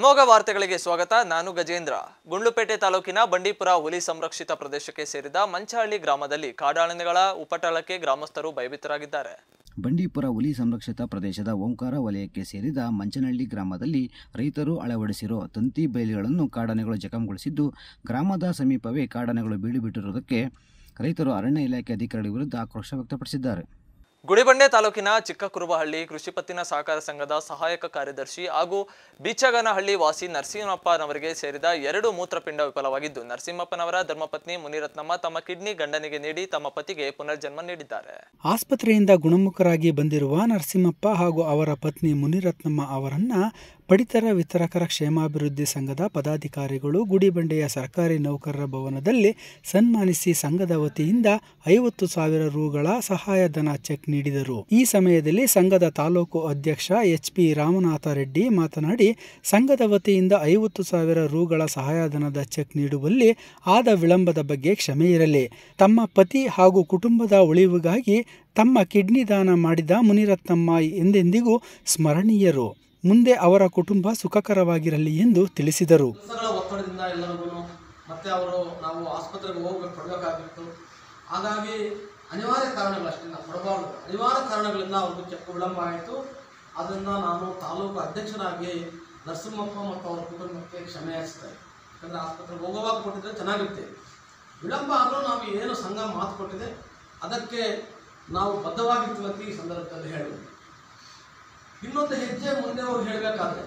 ಅಮೋಘ ವಾರ್ತೆಗಳಿಗೆ ಸ್ವಾಗತ ನಾನು ಗಜೇಂದ್ರ ಗುಂಡ್ಲುಪೇಟೆ ತಾಲೂಕಿನ ಬಂಡೀಪುರ ಹುಲಿ ಸಂರಕ್ಷಿತ ಪ್ರದೇಶಕ್ಕೆ ಸೇರಿದ ಮಂಚಹಳ್ಳಿ ಗ್ರಾಮದಲ್ಲಿ ಕಾಡಾನೆಗಳ ಉಪಟಳಕ್ಕೆ ಗ್ರಾಮಸ್ಥರು ಭಯಭೀತರಾಗಿದ್ದಾರೆ ಬಂಡೀಪುರ ಹುಲಿ ಸಂರಕ್ಷಿತ ಪ್ರದೇಶದ ಓಂಕಾರ ವಲಯಕ್ಕೆ ಸೇರಿದ ಮಂಚನಹಳ್ಳಿ ಗ್ರಾಮದಲ್ಲಿ ರೈತರು ಅಳವಡಿಸಿರೋ ತಂತಿ ಬೈಲುಗಳನ್ನು ಕಾಡಾನೆಗಳು ಜಖಂಗೊಳಿಸಿದ್ದು ಗ್ರಾಮದ ಸಮೀಪವೇ ಕಾಡಾನೆಗಳು ಬೀಡುಬಿಟ್ಟಿರುವುದಕ್ಕೆ ರೈತರು ಅರಣ್ಯ ಇಲಾಖೆ ಅಧಿಕಾರಿಗಳ ವಿರುದ್ಧ ಆಕ್ರೋಶ ವ್ಯಕ್ತಪಡಿಸಿದ್ದಾರೆ ಗುಡಿಬಂಡೆ ತಾಲೂಕಿನ ಚಿಕ್ಕಕುರುಬಹಳ್ಳಿ ಕೃಷಿ ಪತ್ತಿನ ಸಹಕಾರ ಸಂಘದ ಸಹಾಯಕ ಕಾರ್ಯದರ್ಶಿ ಹಾಗೂ ಬೀಚಗನಹಳ್ಳಿ ವಾಸಿ ನರಸಿಂಹಪ್ಪನವರಿಗೆ ಸೇರಿದ ಎರಡು ಮೂತ್ರಪಿಂಡ ವಿಫಲವಾಗಿದ್ದು ನರಸಿಂಹಪ್ಪನವರ ಧರ್ಮಪತ್ನಿ ಮುನಿರತ್ನಮ್ಮ ತಮ್ಮ ಕಿಡ್ನಿ ಗಂಡನಿಗೆ ನೀಡಿ ತಮ್ಮ ಪತಿಗೆ ಪುನರ್ಜನ್ಮ ನೀಡಿದ್ದಾರೆ ಆಸ್ಪತ್ರೆಯಿಂದ ಗುಣಮುಖರಾಗಿ ಬಂದಿರುವ ನರಸಿಂಹಪ್ಪ ಹಾಗೂ ಅವರ ಪತ್ನಿ ಮುನಿರತ್ನಮ್ಮ ಅವರನ್ನ ಪಡಿತರ ವಿತರಕರ ಕ್ಷೇಮಾಭಿವೃದ್ಧಿ ಸಂಘದ ಪದಾಧಿಕಾರಿಗಳು ಗುಡಿಬಂಡೆಯ ಸರ್ಕಾರಿ ನೌಕರರ ಭವನದಲ್ಲಿ ಸನ್ಮಾನಿಸಿ ಸಂಘದ ವತಿಯಿಂದ ಐವತ್ತು ಸಾವಿರ ರುಗಳ ಸಹಾಯಧನ ಚೆಕ್ ನೀಡಿದರು ಈ ಸಮಯದಲ್ಲಿ ಸಂಘದ ತಾಲೂಕು ಅಧ್ಯಕ್ಷ ಎಚ್ ಪಿ ರಾಮನಾಥ ರೆಡ್ಡಿ ಮಾತನಾಡಿ ಸಂಘದ ವತಿಯಿಂದ ಐವತ್ತು ಸಾವಿರ ರುಗಳ ಸಹಾಯಧನದ ಚೆಕ್ ನೀಡುವಲ್ಲಿ ಆದ ವಿಳಂಬದ ಬಗ್ಗೆ ಕ್ಷಮೆ ಇರಲಿ ತಮ್ಮ ಪತಿ ಹಾಗೂ ಕುಟುಂಬದ ಉಳಿವಿಗಾಗಿ ತಮ್ಮ ಕಿಡ್ನಿ ದಾನ ಮಾಡಿದ ಮುನಿರತ್ನಮ್ಮ ಎಂದೆಂದಿಗೂ ಸ್ಮರಣೀಯರು ಮುಂದೆ ಅವರ ಕುಟುಂಬ ಸುಖಕರವಾಗಿರಲಿ ಎಂದು ತಿಳಿಸಿದರು ಕೆಲಸಗಳ ಒತ್ತಡದಿಂದ ಎಲ್ಲರಿಗೂ ಮತ್ತೆ ಅವರು ನಾವು ಆಸ್ಪತ್ರೆಗೆ ಹೋಗ್ಬೇಕು ಕೊಡಬೇಕಾಗಿತ್ತು ಹಾಗಾಗಿ ಅನಿವಾರ್ಯ ಕಾರಣಗಳಷ್ಟೇ ನಾವು ಕೊಡಬಾರ್ದು ಅನಿವಾರ್ಯ ಕಾರಣಗಳಿಂದ ಅವ್ರಿಗೆ ಚೆಕ್ ವಿಳಂಬ ಆಯಿತು ಅದನ್ನು ನಾನು ತಾಲೂಕು ಅಧ್ಯಕ್ಷರಾಗಿ ನರಸಿಂಹಪ್ಪ ಮತ್ತು ಅವರ ಕುಟುಂಬಕ್ಕೆ ಕ್ಷಮೆ ಯಾಚಿಸ್ತೇನೆ ಯಾಕಂದರೆ ಆಸ್ಪತ್ರೆಗೆ ಹೋಗುವಾಗ ಕೊಟ್ಟಿದ್ರೆ ಚೆನ್ನಾಗಿರುತ್ತೆ ವಿಳಂಬ ಆದರೂ ನಾವು ಏನು ಸಂಘ ಮಾತು ಕೊಟ್ಟಿದೆ ಅದಕ್ಕೆ ನಾವು ಬದ್ಧವಾಗಿರ್ತೀವಿ ಅಂತ ಈ ಸಂದರ್ಭದಲ್ಲಿ ಹೇಳಬೇಕು ಇನ್ನೊಂದು ಹೆಜ್ಜೆ ಮುಂದೆ ಹೋಗಿ ಹೇಳಬೇಕಾದ್ರೆ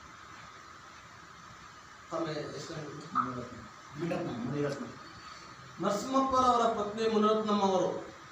ತಮ್ಮ ಹೆಸರು ನರಸಿಂಹಪ್ಪರವರ ಪತ್ನಿ ಮುನಿರತ್ನಮ್ಮ ಅವರು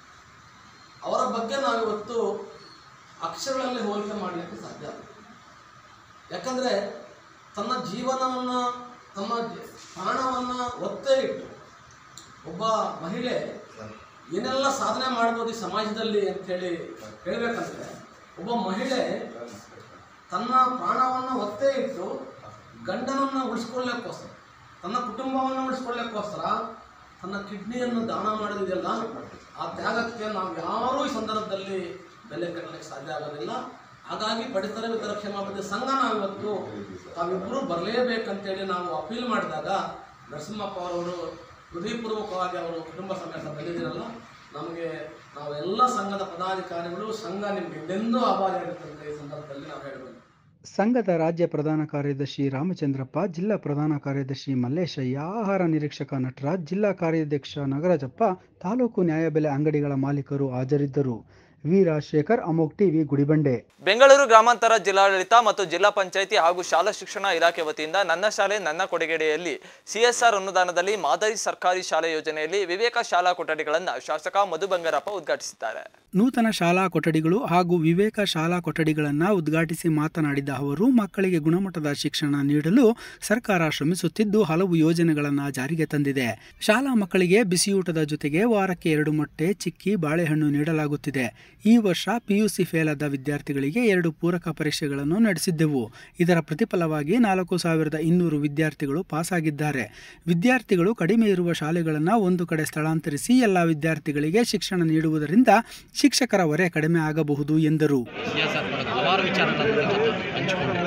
ಅವರ ಬಗ್ಗೆ ನಾವಿವತ್ತು ಅಕ್ಷರಗಳಲ್ಲಿ ಹೋಲಿಕೆ ಮಾಡಲಿಕ್ಕೆ ಸಾಧ್ಯ ಇಲ್ಲ. ಯಾಕಂದ್ರೆ ತನ್ನ ಜೀವನವನ್ನು ತಮ್ಮ ಜ- ಪ್ರಾಣವನ್ನು ಒತ್ತೇ ಇಟ್ಟು ಒಬ್ಬ ಮಹಿಳೆ ಏನೆಲ್ಲ ಸಾಧನೆ ಮಾಡ್ಬೋದು ಈ ಸಮಾಜದಲ್ಲಿ ಅಂತೇಳಿ ಹೇಳ್ಬೇಕಂದ್ರೆ ಒಬ್ಬ ಮಹಿಳೆ ತನ್ನ ಪ್ರಾಣವನ್ನು ಒತ್ತೇ ಇಟ್ಟು ಗಂಡನನ್ನು ಉಳಿಸ್ಕೊಳ್ಳೋಕ್ಕೋಸ್ಕರ ತನ್ನ ಕುಟುಂಬವನ್ನು ಉಳಿಸ್ಕೊಳ್ಳೋಕ್ಕೋಸ್ಕರ ತನ್ನ ಕಿಡ್ನಿಯನ್ನು ದಾನ ಮಾಡೋದಿದೆಯಲ್ಲ ಆ ತ್ಯಾಗಕ್ಕೆ ನಾವು ಯಾರೂ ಈ ಸಂದರ್ಭದಲ್ಲಿ ಬೆಲೆ ಕಟ್ಟಲಿಕ್ಕೆ ಸಾಧ್ಯ ಆಗೋದಿಲ್ಲ ಹಾಗಾಗಿ ಪಡಿತರ ವಿತರ ಕ್ಷೇಮಾಭಿವೃದ್ಧಿ ಸಂಘ ನಾವಿವತ್ತು ತಾವಿಬ್ಬರು ಬರಲೇಬೇಕಂತೇಳಿ ನಾವು ಅಪೀಲ್ ಮಾಡಿದಾಗ ನರಸಿಂಹಪ್ಪ ಅವರು ಹೃದಯಪೂರ್ವಕವಾಗಿ ಅವರು ಕುಟುಂಬ ಸಮೇತ ಬಂದಿದ್ದೀರಲ್ಲ ನಮಗೆ ನಾವೆಲ್ಲ ಸಂಘದ ಪದಾಧಿಕಾರಿಗಳು ಸಂಘ ನಿಮ್ಗೆ ಎಂದೆಂದೂ ಆಭಾರಿಯಾಗುತ್ತೆ ಅಂತ ಈ ಸಂದರ್ಭದಲ್ಲಿ ನಾವು ಹೇಳಬೇಕು ಸಂಘದ ರಾಜ್ಯ ಪ್ರಧಾನ ಕಾರ್ಯದರ್ಶಿ ರಾಮಚಂದ್ರಪ್ಪ ಜಿಲ್ಲಾ ಪ್ರಧಾನ ಕಾರ್ಯದರ್ಶಿ ಮಲ್ಲೇಶಯ್ಯ ಆಹಾರ ನಿರೀಕ್ಷಕ ನಟರಾಜ್ ಜಿಲ್ಲಾ ಕಾರ್ಯಾಧ್ಯಕ್ಷ ನಗರಾಜಪ್ಪ ತಾಲೂಕು ನ್ಯಾಯಬೆಲೆ ಅಂಗಡಿಗಳ ಮಾಲೀಕರು ಹಾಜರಿದ್ದರು ವಿ ರಾಜಶೇಖರ್ ಅಮೋಕ್ ಟಿವಿ ಗುಡಿಬಂಡೆ ಬೆಂಗಳೂರು ಗ್ರಾಮಾಂತರ ಜಿಲ್ಲಾಡಳಿತ ಮತ್ತು ಜಿಲ್ಲಾ ಪಂಚಾಯಿತಿ ಹಾಗೂ ಶಾಲಾ ಶಿಕ್ಷಣ ಇಲಾಖೆ ವತಿಯಿಂದ ನನ್ನ ಶಾಲೆ ನನ್ನ ಕೊಡುಗೆಡೆಯಲ್ಲಿ ಸಿಎಸ್ಆರ್ ಅನುದಾನದಲ್ಲಿ ಮಾದರಿ ಸರ್ಕಾರಿ ಶಾಲೆ ಯೋಜನೆಯಲ್ಲಿ ವಿವೇಕ ಶಾಲಾ ಕೊಠಡಿಗಳನ್ನು ಶಾಸಕ ಮಧು ಬಂಗಾರಪ್ಪ ಉದ್ಘಾಟಿಸಿದ್ದಾರೆ ನೂತನ ಶಾಲಾ ಕೊಠಡಿಗಳು ಹಾಗೂ ವಿವೇಕ ಶಾಲಾ ಕೊಠಡಿಗಳನ್ನು ಉದ್ಘಾಟಿಸಿ ಮಾತನಾಡಿದ ಅವರು ಮಕ್ಕಳಿಗೆ ಗುಣಮಟ್ಟದ ಶಿಕ್ಷಣ ನೀಡಲು ಸರ್ಕಾರ ಶ್ರಮಿಸುತ್ತಿದ್ದು ಹಲವು ಯೋಜನೆಗಳನ್ನು ಜಾರಿಗೆ ತಂದಿದೆ ಶಾಲಾ ಮಕ್ಕಳಿಗೆ ಬಿಸಿಯೂಟದ ಜೊತೆಗೆ ವಾರಕ್ಕೆ ಎರಡು ಮೊಟ್ಟೆ ಚಿಕ್ಕಿ ಬಾಳೆಹಣ್ಣು ನೀಡಲಾಗುತ್ತಿದೆ ಈ ವರ್ಷ ಪಿಯುಸಿ ಫೇಲ್ ಆದ ವಿದ್ಯಾರ್ಥಿಗಳಿಗೆ ಎರಡು ಪೂರಕ ಪರೀಕ್ಷೆಗಳನ್ನು ನಡೆಸಿದ್ದೆವು ಇದರ ಪ್ರತಿಫಲವಾಗಿ ನಾಲ್ಕು ಸಾವಿರದ ಇನ್ನೂರು ವಿದ್ಯಾರ್ಥಿಗಳು ಪಾಸ್ ಆಗಿದ್ದಾರೆ ವಿದ್ಯಾರ್ಥಿಗಳು ಕಡಿಮೆ ಇರುವ ಶಾಲೆಗಳನ್ನು ಒಂದು ಕಡೆ ಸ್ಥಳಾಂತರಿಸಿ ಎಲ್ಲ ವಿದ್ಯಾರ್ಥಿಗಳಿಗೆ ಶಿಕ್ಷಣ ನೀಡುವುದರಿಂದ ಶಿಕ್ಷಕರ ಹೊರೆ ಕಡಿಮೆ ಆಗಬಹುದು ಎಂದರು ಸಿ ಎಸ್ ಆರ್ ಬರೋದು ಹಲವಾರು ವಿಚಾರಗಳನ್ನು ನಿಮ್ಮ ಜೊತೆ ಹಂಚಿಕೊಂಡು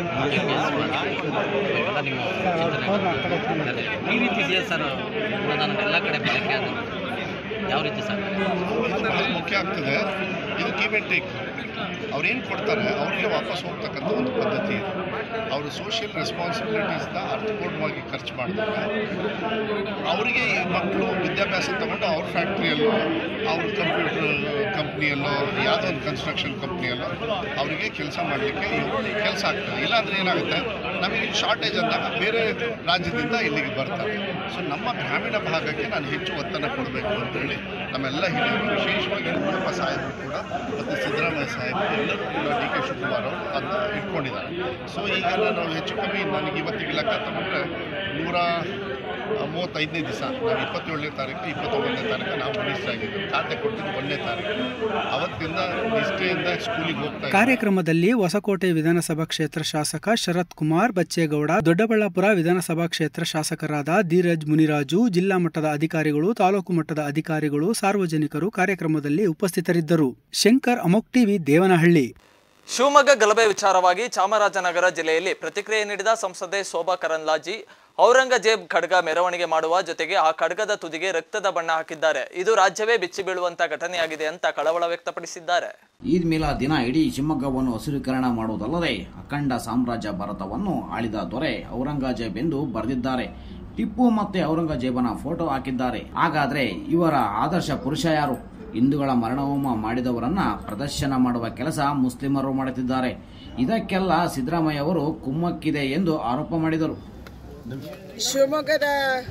ಇವೆಲ್ಲ ನೀವು ಚಿಂತನೆ ಮಾಡಿದ್ದೀರಿ. ಈ ರೀತಿ ಸಿ ಎಸ್ ಆರ್ ಅನುದಾನ ಎಲ್ಲ ಕಡೆ ಬೆಳಕೆ ಅದು ಯಾವ ರೀತಿ ಸರ್ ಮಾತಾಡೋದು ಮುಖ್ಯ ಆಗ್ತದೆ ಇದು ಗಿವ್ ಆ್ಯಂಡ್ ಟೇಕ್ ಅವ್ರು ಏನು ಕೊಡ್ತಾರೆ ಅವ್ರಿಗೆ ವಾಪಸ್ ಹೋಗ್ತಕ್ಕಂಥ ಒಂದು ಪದ್ಧತಿ ಇದೆ ಅವರು ಸೋಷಿಯಲ್ ರೆಸ್ಪಾನ್ಸಿಬಿಲಿಟೀಸ್ನ ಅರ್ಥಪೂರ್ಣವಾಗಿ ಖರ್ಚು ಮಾಡಿದಾಗ ಅವರಿಗೆ ಈ ಮಕ್ಕಳು ವಿದ್ಯಾಭ್ಯಾಸ ತಗೊಂಡು ಅವ್ರ ಫ್ಯಾಕ್ಟ್ರಿಯಲ್ಲೋ ಅವ್ರ ಕಂಪ್ಯೂಟರ್ ಕಂಪ್ನಿಯಲ್ಲೋ ಯಾವುದೋ ಒಂದು ಕನ್ಸ್ಟ್ರಕ್ಷನ್ ಕಂಪ್ನಿಯಲ್ಲೋ ಅವರಿಗೆ ಕೆಲಸ ಮಾಡಲಿಕ್ಕೆ ಕೆಲಸ ಆಗ್ತದೆ ಇಲ್ಲಾಂದ್ರೆ ಏನಾಗುತ್ತೆ ನಮಗೆ ಶಾರ್ಟೇಜ್ ಅಂದಾಗ ಬೇರೆ ರಾಜ್ಯದಿಂದ ಇಲ್ಲಿಗೆ ಬರ್ತಾರೆ ಸೊ ನಮ್ಮ ಗ್ರಾಮೀಣ ಭಾಗಕ್ಕೆ ನಾನು ಹೆಚ್ಚು ಒತ್ತನ್ನು ಕೊಡಬೇಕು ಅಂತೇಳಿ ನಮ್ಮೆಲ್ಲ ಹಿರಿಯರು ವಿಶೇಷವಾಗಿ ಯಡಿಯೂರಪ್ಪ ಸಾಹೇಬರು ಕೂಡ ಮತ್ತು ಸಿದ್ದರಾಮಯ್ಯ ಸಾಹೇಬರು ಎಲ್ಲರೂ ಕೂಡ ಡಿ ಕೆ ಶಿವಕುಮಾರ್ ಅವರು ಅದನ್ನ ಇಟ್ಕೊಂಡಿದ್ದಾರೆ ಸೊ ಈಗ ನಾನು ಹೆಚ್ಚು ಕಮ್ಮಿ ನನಗೆ ಇವತ್ತಿಗೆ ಲೆಕ್ಕ ತಗೊಂಡ್ರೆ ನೂರ ಮೂವತ್ತೈದನೇ ದಿವಸ ನಾವು ಇಪ್ಪತ್ತೇಳನೇ ತಾರೀಕು ಇಪ್ಪತ್ತೊಂಬತ್ತನೇ ತಾರೀಕು ನಾವು ಮಿನಿಸ್ಟರ್ ಆಗಿದ್ದು ಖಾತೆ ಕೊಟ್ಟಿದ್ದು ಒಂದನೇ ತಾರೀಕು ಅವತ್ತಿಂದ ನಿಷ್ಠೆಯಿಂದ ಸ್ಕೂಲಿಗೆ ಹೋಗ್ತಾ ಇದ್ದೀನಿ. ಕಾರ್ಯಕ್ರಮದಲ್ಲಿ ಹೊಸಕೋಟೆ ವಿಧಾನಸಭಾ ಕ್ಷೇತ್ರ ಶಾಸಕ ಶರತ್ ಕುಮಾರ್ ಬಚ್ಚೇಗೌಡ ದೊಡ್ಡಬಳ್ಳಾಪುರ ವಿಧಾನಸಭಾ ಕ್ಷೇತ್ರ ಶಾಸಕರಾದ ಧೀರಜ್ ಮುನಿರಾಜು ಜಿಲ್ಲಾ ಮಟ್ಟದ ಅಧಿಕಾರಿಗಳು ತಾಲೂಕು ಮಟ್ಟದ ಅಧಿಕಾರಿಗಳು ಸಾರ್ವಜನಿಕರು ಕಾರ್ಯಕ್ರಮದಲ್ಲಿ ಉಪಸ್ಥಿತರಿದ್ದರು ಶಂಕರ್ ಅಮೋಕ್ ಟಿವಿ ದೇವನಹಳ್ಳಿ ಶಿವಮೊಗ್ಗ ಗಲಭೆ ವಿಚಾರವಾಗಿ ಚಾಮರಾಜನಗರ ಜಿಲ್ಲೆಯಲ್ಲಿ ಪ್ರತಿಕ್ರಿಯೆ ನೀಡಿದ ಸಂಸದೆ ಶೋಭಾ ಕರಂದ್ಲಾಜಿ ಔರಂಗಜೇಬ್ ಖಡ್ಗ ಮೆರವಣಿಗೆ ಮಾಡುವ ಜೊತೆಗೆ ಆ ಖಡ್ಗದ ತುದಿಗೆ ರಕ್ತದ ಬಣ್ಣ ಹಾಕಿದ್ದಾರೆ ಇದು ರಾಜ್ಯವೇ ಬಿಚ್ಚಿ ಬೀಳುವಂತ ಘಟನೆಯಾಗಿದೆ ಅಂತ ಕಳವಳ ವ್ಯಕ್ತಪಡಿಸಿದ್ದಾರೆ ಈದ್ ಮಿಲಾ ದಿನ ಇಡೀ ಶಿವಮೊಗ್ಗವನ್ನು ಹಸಿರೀಕರಣ ಮಾಡುವುದಲ್ಲದೆ ಅಖಂಡ ಸಾಮ್ರಾಜ್ಯ ಭಾರತವನ್ನು ಆಳಿದ ದೊರೆ ಔರಂಗಜೇಬ್ ಎಂದು ಬರೆದಿದ್ದಾರೆ ಟಿಪ್ಪು ಮತ್ತೆ ಔರಂಗಜೇಬನ ಫೋಟೋ ಹಾಕಿದ್ದಾರೆ ಹಾಗಾದ್ರೆ ಇವರ ಆದರ್ಶ ಪುರುಷ ಯಾರು ಹಿಂದೂಗಳ ಮರಣಹೋಮ ಮಾಡಿದವರನ್ನ ಪ್ರದರ್ಶನ ಮಾಡುವ ಕೆಲಸ ಮುಸ್ಲಿಮರು ಮಾಡುತ್ತಿದ್ದಾರೆ ಇದಕ್ಕೆಲ್ಲ ಸಿದ್ದರಾಮಯ್ಯ ಅವರು ಕುಮ್ಮಕ್ಕಿದೆ ಎಂದು ಆರೋಪ ಮಾಡಿದರು ಶಿವಮೊಗ್ಗದ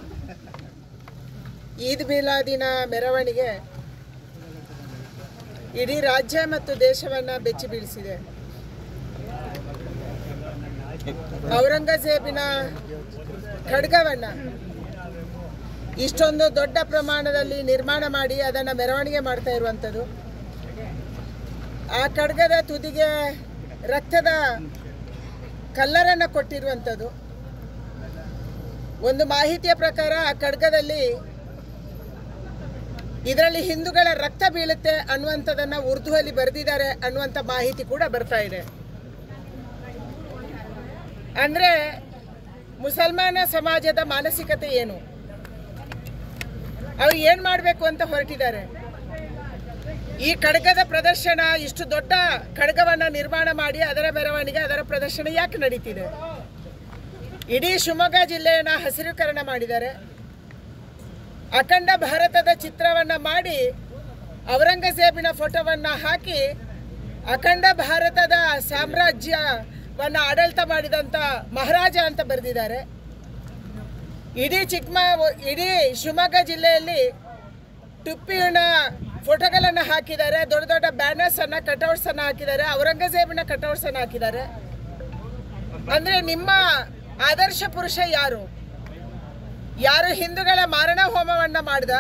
ಈದ್ ಮಿಲಾದಿನ ಮೆರವಣಿಗೆ ಇಡೀ ರಾಜ್ಯ ಮತ್ತು ದೇಶವನ್ನು ಬೆಚ್ಚಿ ಬೀಳಿಸಿದೆ ಔರಂಗಜೇಬಿನ ಖಡ್ಗವನ್ನು ಇಷ್ಟೊಂದು ದೊಡ್ಡ ಪ್ರಮಾಣದಲ್ಲಿ ನಿರ್ಮಾಣ ಮಾಡಿ ಅದನ್ನು ಮೆರವಣಿಗೆ ಮಾಡ್ತಾ ಇರುವಂಥದ್ದು ಆ ಖಡ್ಗದ ತುದಿಗೆ ರಕ್ತದ ಕಲ್ಲರನ್ನು ಕೊಟ್ಟಿರುವಂಥದ್ದು ಒಂದು ಮಾಹಿತಿಯ ಪ್ರಕಾರ ಆ ಖಡ್ಗದಲ್ಲಿ ಇದರಲ್ಲಿ ಹಿಂದೂಗಳ ರಕ್ತ ಬೀಳುತ್ತೆ ಅನ್ನುವಂಥದ್ದನ್ನ ಉರ್ದುವಲ್ಲಿ ಬರೆದಿದ್ದಾರೆ ಅನ್ನುವಂಥ ಮಾಹಿತಿ ಕೂಡ ಬರ್ತಾ ಇದೆ ಅಂದ್ರೆ ಮುಸಲ್ಮಾನ ಸಮಾಜದ ಮಾನಸಿಕತೆ ಏನು ಅವ್ರು ಏನು ಮಾಡಬೇಕು ಅಂತ ಹೊರಟಿದ್ದಾರೆ ಈ ಖಡ್ಗದ ಪ್ರದರ್ಶನ ಇಷ್ಟು ದೊಡ್ಡ ಖಡ್ಗವನ್ನು ನಿರ್ಮಾಣ ಮಾಡಿ ಅದರ ಮೆರವಣಿಗೆ ಅದರ ಪ್ರದರ್ಶನ ಯಾಕೆ ನಡೀತಿದೆ ಇಡೀ ಶಿವಮೊಗ್ಗ ಜಿಲ್ಲೆಯನ್ನು ಹಸಿರುಕರಣ ಮಾಡಿದ್ದಾರೆ ಅಖಂಡ ಭಾರತದ ಚಿತ್ರವನ್ನು ಮಾಡಿ ಔರಂಗಜೇಬಿನ ಫೋಟೋವನ್ನು ಹಾಕಿ ಅಖಂಡ ಭಾರತದ ಸಾಮ್ರಾಜ್ಯವನ್ನು ಆಡಳಿತ ಮಾಡಿದಂಥ ಮಹಾರಾಜ ಅಂತ ಬರೆದಿದ್ದಾರೆ ಇಡೀ ಚಿಕ್ಕಮ ಇಡೀ ಶಿವಮೊಗ್ಗ ಜಿಲ್ಲೆಯಲ್ಲಿ ಟಿಪ್ಪಿನ ಫೋಟೋಗಳನ್ನು ಹಾಕಿದ್ದಾರೆ ದೊಡ್ಡ ದೊಡ್ಡ ಬ್ಯಾನರ್ಸನ್ನು ಕಟೌಟ್ಸನ್ನು ಹಾಕಿದ್ದಾರೆ ಔರಂಗಜೇಬಿನ ಕಟೌಟ್ಸನ್ನು ಹಾಕಿದ್ದಾರೆ ಅಂದರೆ ನಿಮ್ಮ ಆದರ್ಶ ಪುರುಷ ಯಾರು ಯಾರು ಹಿಂದೂಗಳ ಮಾರಣ ಹೋಮವನ್ನು ಮಾಡಿದ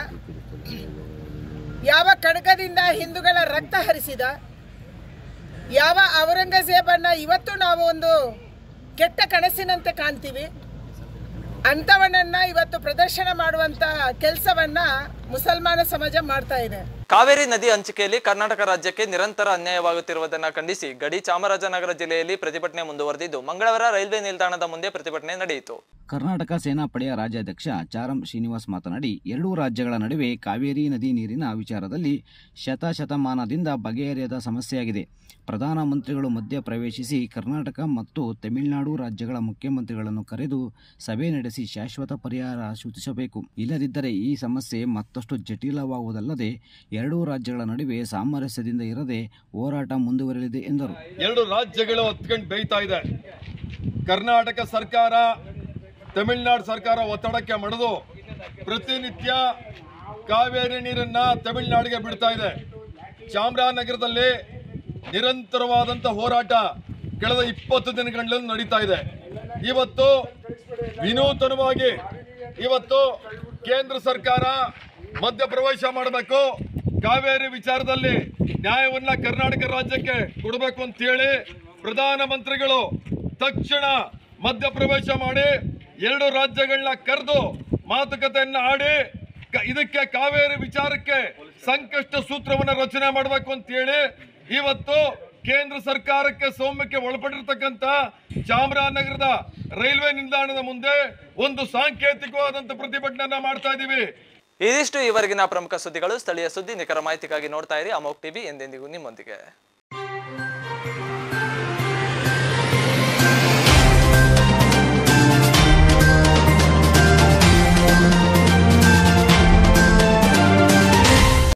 ಯಾವ ಖಡ್ಗದಿಂದ ಹಿಂದೂಗಳ ರಕ್ತ ಹರಿಸಿದ ಯಾವ ಔರಂಗಜೇಬನ್ನ ಇವತ್ತು ನಾವು ಒಂದು ಕೆಟ್ಟ ಕನಸಿನಂತೆ ಕಾಣ್ತೀವಿ ಅಂಥವನನ್ನ ಇವತ್ತು ಪ್ರದರ್ಶನ ಮಾಡುವಂತ ಕೆಲಸವನ್ನ ಮುಸಲ್ಮಾನ ಸಮಾಜ ಮಾಡ್ತಾ ಇದೆ ಕಾವೇರಿ ನದಿ ಹಂಚಿಕೆಯಲ್ಲಿ ಕರ್ನಾಟಕ ರಾಜ್ಯಕ್ಕೆ ನಿರಂತರ ಅನ್ಯಾಯವಾಗುತ್ತಿರುವುದನ್ನು ಖಂಡಿಸಿ ಗಡಿ ಚಾಮರಾಜನಗರ ಜಿಲ್ಲೆಯಲ್ಲಿ ಪ್ರತಿಭಟನೆ ಮುಂದುವರೆದಿದ್ದು ಮಂಗಳವಾರ ರೈಲ್ವೆ ನಿಲ್ದಾಣದ ಮುಂದೆ ಪ್ರತಿಭಟನೆ ನಡೆಯಿತು ಕರ್ನಾಟಕ ಸೇನಾಪಡೆಯ ರಾಜ್ಯಾಧ್ಯಕ್ಷ ಚಾರಂ ಶ್ರೀನಿವಾಸ್ ಮಾತನಾಡಿ ಎರಡೂ ರಾಜ್ಯಗಳ ನಡುವೆ ಕಾವೇರಿ ನದಿ ನೀರಿನ ವಿಚಾರದಲ್ಲಿ ಶತಶತಮಾನದಿಂದ ಬಗೆಹರಿಯದ ಸಮಸ್ಯೆಯಾಗಿದೆ ಪ್ರಧಾನಮಂತ್ರಿಗಳು ಮಧ್ಯ ಪ್ರವೇಶಿಸಿ ಕರ್ನಾಟಕ ಮತ್ತು ತಮಿಳುನಾಡು ರಾಜ್ಯಗಳ ಮುಖ್ಯಮಂತ್ರಿಗಳನ್ನು ಕರೆದು ಸಭೆ ನಡೆಸಿ ಶಾಶ್ವತ ಪರಿಹಾರ ಸೂಚಿಸಬೇಕು ಇಲ್ಲದಿದ್ದರೆ ಈ ಸಮಸ್ಯೆ ಮತ್ತಷ್ಟು ಜಟಿಲವಾಗುವುದಲ್ಲದೆ ಎರಡೂ ರಾಜ್ಯಗಳ ನಡುವೆ ಸಾಮರಸ್ಯದಿಂದ ಇರದೆ ಹೋರಾಟ ಮುಂದುವರೆಯಲಿದೆ ಎಂದರು ಎರಡು ರಾಜ್ಯಗಳು ಹೊತ್ಕೊಂಡು ಬೇಯ್ತಾ ಇದೆ ಕರ್ನಾಟಕ ಸರ್ಕಾರ ತಮಿಳುನಾಡು ಸರ್ಕಾರ ಒತ್ತಡಕ್ಕೆ ಮಣಿದು ಪ್ರತಿನಿತ್ಯ ಕಾವೇರಿ ನೀರನ್ನ ತಮಿಳುನಾಡಿಗೆ ಬಿಡ್ತಾ ಇದೆ ಚಾಮರಾಜನಗರದಲ್ಲಿ ನಿರಂತರವಾದಂಥ ಹೋರಾಟ ಕಳೆದ ಇಪ್ಪತ್ತು ದಿನಗಳಿಂದ ನಡೀತಾ ಇದೆ ಇವತ್ತು ವಿನೂತನವಾಗಿ ಇವತ್ತು ಕೇಂದ್ರ ಸರ್ಕಾರ ಮಧ್ಯಪ್ರವೇಶ ಮಾಡಬೇಕು ಕಾವೇರಿ ವಿಚಾರದಲ್ಲಿ ನ್ಯಾಯವನ್ನ ಕರ್ನಾಟಕ ರಾಜ್ಯಕ್ಕೆ ಕೊಡಬೇಕು ಅಂತ ಹೇಳಿ ಪ್ರಧಾನಮಂತ್ರಿಗಳು ತಕ್ಷಣ ಮಧ್ಯಪ್ರವೇಶ ಮಾಡಿ ಎರಡು ರಾಜ್ಯಗಳನ್ನ ಕರೆದು ಮಾತುಕತೆಯನ್ನ ಆಡಿ ಕ- ಇದಕ್ಕೆ ಕಾವೇರಿ ವಿಚಾರಕ್ಕೆ ಸಂಕಷ್ಟ ಸೂತ್ರವನ್ನ ರಚನೆ ಮಾಡಬೇಕು ಅಂತ ಹೇಳಿ ಇವತ್ತು ಕೇಂದ್ರ ಸರ್ಕಾರಕ್ಕೆ ಸೌಮ್ಯಕ್ಕೆ ಒಳಪಟ್ಟಿರ್ತಕ್ಕಂಥ ಚಾಮರಾಜನಗರದ ರೈಲ್ವೆ ನಿಲ್ದಾಣದ ಮುಂದೆ ಒಂದು ಸಾಂಕೇತಿಕವಾದಂತ ಪ್ರತಿಭಟನೆಯನ್ನ ಮಾಡ್ತಾ ಇದ್ದೀವಿ ಇದಿಷ್ಟು ಈವರೆಗಿನ ಪ್ರಮುಖ ಸುದ್ದಿಗಳು ಸ್ಥಳೀಯ ಸುದ್ದಿ ನಿಖರ ಮಾಹಿತಿಗಾಗಿ ನೋಡ್ತಾ ಇರಿ ಅಮೋಕ್ ಟಿವಿ ಎಂದೆಂದಿಗೂ ನಿಮ್ಮೊಂದಿಗೆ